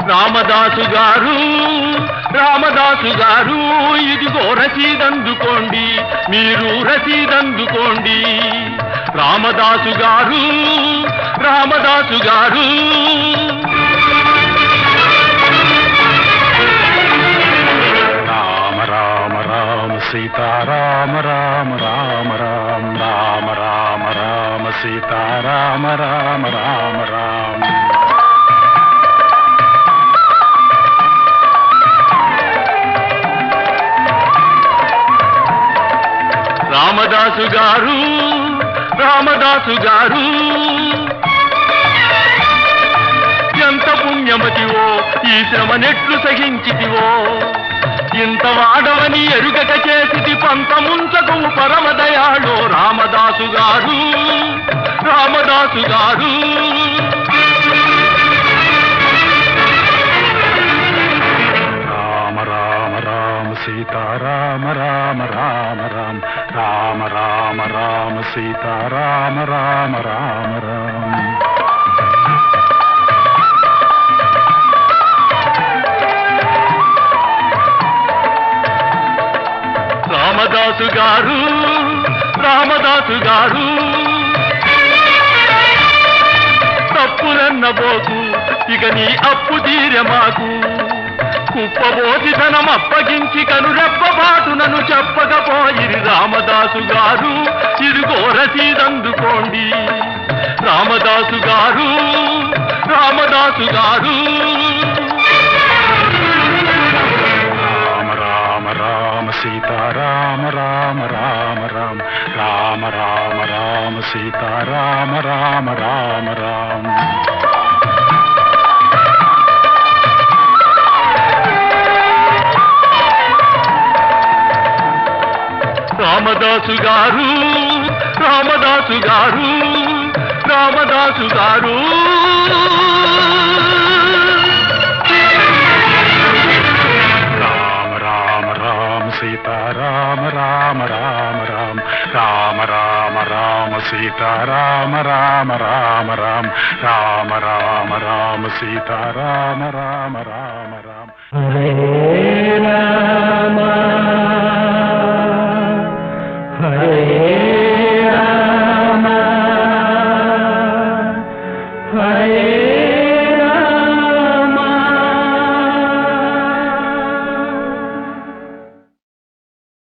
రామదాసు గారు రామదాసు గారు ఇదిగో రసీదందుకోండి మీరు రసీదందుకోండి రామదాసు గారు రామదాసు గారు రామ రామ రామ సీతారామ రామ రామ రామ రామ రామ రామ సీతారామ రామ రామ రామ రామదాసు గారు రామదాసు గారు ఎంత పుణ్యమతివో ఈ శ్రమనెట్లు సహించితివో ఇంత వాడవని ఎరుగక చేసిటి పంతముంచకు పరమదయాళో రామదాసు గారు రామదాసు గారు రామ రామ రామ సీతారామ రామ రామ రామ రామ రామ రామ సీతారామ రామ రామ రామ రామదాసు గారు రామదాసు గారు తప్పులన్నబోకు ఇక నీ అప్పు తీరె మాకు కుప్పబోసి ధనం అప్పగించి కనురెప్పబాటునను చెప్పకపోయిరి రామదాసు గారు ఇదిగో రసీదందుకోండి రామదాసు గారు రామదాసు గారు రామ రామ రామ సీతారామ రామ రామ రామ రామ రామ రామ సీతారామ రామ రామ రామ రామదాసు గారు రామదాసు గారు రామదాసు గారు రామ రామ రామ సీతారామ రామ రామ రామ రామ రామ రామ సీతారామ రామ రామ రామ రామ రామ రామ సీతారామ రామ రామ రామ హరే రామ